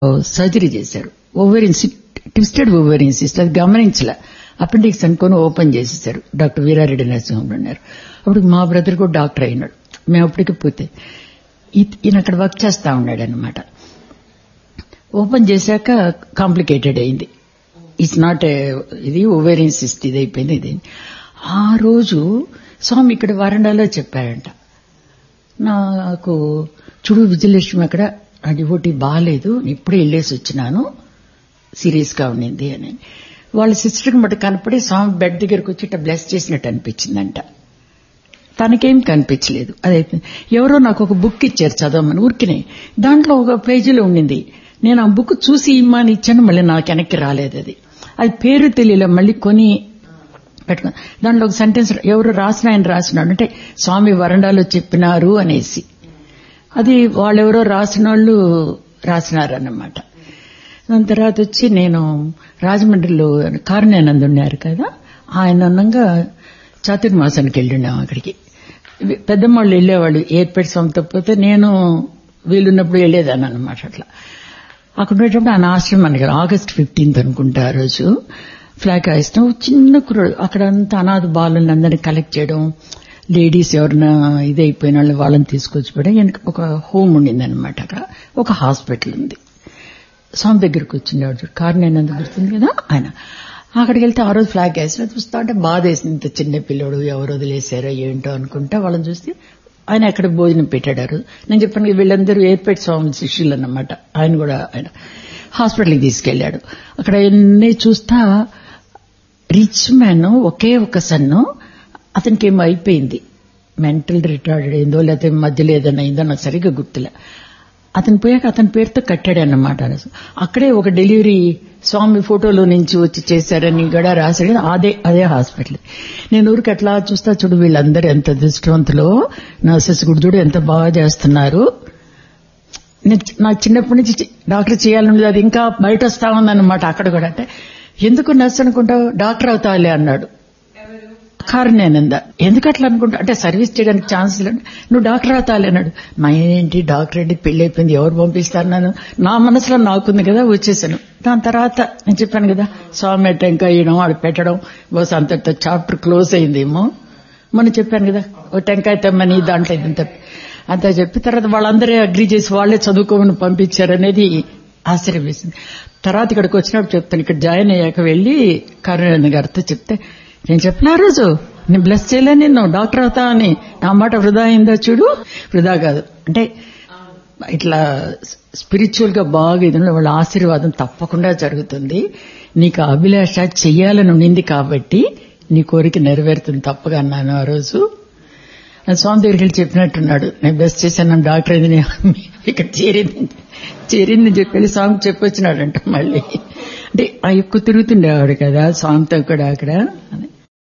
surgery చేశారు ovarian twisted ovarian cyst అది గమనించలే అపెండిక్స్ అనుకొని ఓపెన్ చేసేసారు డాక్టర్ వీరారెడ్డి నరసింహంలో ఉన్నారు అప్పుడు మా బ్రదర్ కూడా డాక్టర్ అయినాడు మేము అప్పటికి పోతే ఈ- ఈయన అక్కడ వర్క్ చేస్తా ఉన్నాడు అనమాట ఓపెన్ చేశాక కాంప్లికేటెడ్ అయింది ఇట్స్ నాట్ ఇది ఓవేరియన్ సిస్ట్ ఇది అయిపోయింది ఇది ఆ రోజు స్వామి ఇక్కడ వరండాలో చెప్పారంట నాకు చూడు విజయలక్ష్మి అక్కడ ఆ డివోటీ బాగాలేదు ఇప్పుడే వెళ్ళేసి వచ్చినాను సీరియస్ గా ఉండింది అని వాళ్ళ సిస్టర్కి మటు కనపడి స్వామి బెడ్ దగ్గరకు వచ్చి ఇట్లా బ్లెస్ చేసినట్టు అనిపించిందంట తనకేం కనిపించలేదు అదైతే ఎవరో నాకు ఒక బుక్ ఇచ్చారు చదవమని ఊరికినే దాంట్లో ఒక పేజీలో ఉండింది నేను ఆ బుక్ చూసి ఇమ్మని ఇచ్చాను మళ్ళీ నాకు వెనక్కి రాలేదు అది అది పేరు తెలియలే మళ్ళీ కొని పెట్టుకో దాంట్లో ఒక సెంటెన్స్ ఎవరు రాసిన ఆయన రాసినాడు అంటే స్వామి వరండాలో చెప్పినారు అనేసి అది వాళ్ళెవరో రాసిన వాళ్ళు రాసినారన్నమాట దాని తర్వాత వచ్చి నేను రాజమండ్రిలో కారుణ్యానంద్ ఉన్నారు కదా ఆయన అన్నంగా చాతుర్మాసానికి వెళ్ళినాం అక్కడికి పెద్దమ్మాళ్ళు వెళ్ళేవాళ్ళు ఏర్పేట సొంత పోతే నేను వీలున్నప్పుడు వెళ్ళేదాన్ని అనమాట అట్లా అక్కడ ఉండేటప్పుడు ఆయన ఆశ్రమానికి ఆగస్ట్ ఫిఫ్టీన్త్ అనుకుంటా ఆ రోజు ఫ్లాగ్ హాయిస్తాం చిన్న కుర్రాడు అక్కడంతా అనాథ బాలుని అందరినీ కలెక్ట్ చేయడం లేడీస్ ఎవరైనా ఇదైపోయిన వాళ్ళు వాళ్ళని తీసుకొచ్చి పెట్టడం వెనక ఒక హోమ్ ఉండిందనమాట అక్కడ ఒక హాస్పిటల్ ఉంది స్వామి దగ్గరికి వచ్చిండేవాడు కారణం గుర్తుంది కదా ఆయన అక్కడికి వెళ్తే ఆ రోజు ఫ్లాగ్ వేసిన చూస్తా అంటే బాధ వేసింది ఇంత చిన్న పిల్లడు ఎవరు వదిలేశారో ఏంటో అనుకుంటా వాళ్ళని చూస్తే ఆయన అక్కడ భోజనం పెట్టాడు ఆ రోజు నేను చెప్పాను కదా, వీళ్ళందరూ ఏర్పేట స్వామి శిష్యులు అన్నమాట ఆయన కూడా ఆయన హాస్పిటల్కి తీసుకెళ్లాడు అక్కడ ఎన్ని చూస్తా రిచ్ మ్యాన్ ఒకే ఒక సన్ను అతనికి ఏమో అయిపోయింది మెంటల్ రిటార్డెడ్ అయిందో లేకపోతే మధ్యలో ఏదైనా అయిందో నాకు సరిగ్గా గుర్తులే అతను పోయాక అతని పేరుతో కట్టాడు అన్నమాట అక్కడే ఒక డెలివరీ స్వామి ఫోటోలో నుంచి వచ్చి చేశారని కూడా రాశాడు కదా, అదే అదే హాస్పిటల్ నేను ఊరికి అట్లా చూస్తా చూడు వీళ్ళందరూ ఎంత దృష్టవంతులో నర్సెస్ కూడా చూడు ఎంత బాగా చేస్తున్నారు నేను చి- నాకు చిన్నప్పటి నుంచి చి- డాక్టర్ చేయాలన్నది అది ఇంకా బయట వస్తా ఉందన్నమాట అక్కడ కూడా అంటే ఎందుకు నర్స్ అనుకుంటావు డాక్టర్ అవుతావులే అన్నాడు కారణేనంద ఎందుకు అట్లా అనుకుంటా అంటే సర్వీస్ చేయడానికి ఛాన్స్ లేదు నువ్వు డాక్టర్ అవుతావులే అన్నాడు నా ఏంటి డాక్టర్ ఏంటి పెళ్లి అయిపోయింది ఎవరు పంపిస్తారు నన్ను నా మనసులో నాకుంది కదా వచ్చేసాను దాని తర్వాత నేను చెప్పాను కదా స్వామి టెంకాయ వేయడం ఆడ పెట్టడం బస్ అంతటితో చాప్టర్ క్లోజ్ అయిందేమో మొన్న చెప్పాను కదా ఓ టెంకాయ తెమ్మని దాంట్లో ఇదంతా అంతా చెప్పి తర్వాత వాళ్ళందరూ అగ్రి చేసి వాళ్ళే చదువుకోమని పంపించారనేది ఆశ్చర్యం వేసింది తర్వాత ఇక్కడికి వచ్చినప్పుడు చెప్తాను ఇక్కడ జాయిన్ అయ్యాక వెళ్ళి కరుణ గారితో చెప్తే నేను చెప్పిన ఆ రోజు నేను బ్లెస్ చేయలే నిన్ను డాక్టర్ అవుతా అని నా మాట వృధా అయిందా చూడు వృధా కాదు అంటే ఇట్లా స్పిరిచువల్ గా బాగా ఇది ఉన్న వాళ్ళ ఆశీర్వాదం తప్పకుండా జరుగుతుంది నీకు ఆ అభిలాష చెయ్యాలని ఉండింది కాబట్టి నీ కోరిక నెరవేరుతుంది తప్పగా అన్నాను ఆ రోజు ఆ స్వామి దగ్గరికి వెళ్ళి చెప్పినట్టున్నాడు నేను బెస్ట్ చేశాను డాక్టర్ అయింది నేను ఇక్కడ చేరింది చేరింది చెప్పి స్వామి చెప్పొచ్చినాడంట మళ్ళీ అంటే ఆ ఎక్కువ తిరుగుతుండేవాడు కదా స్వామితో కూడా అక్కడ అని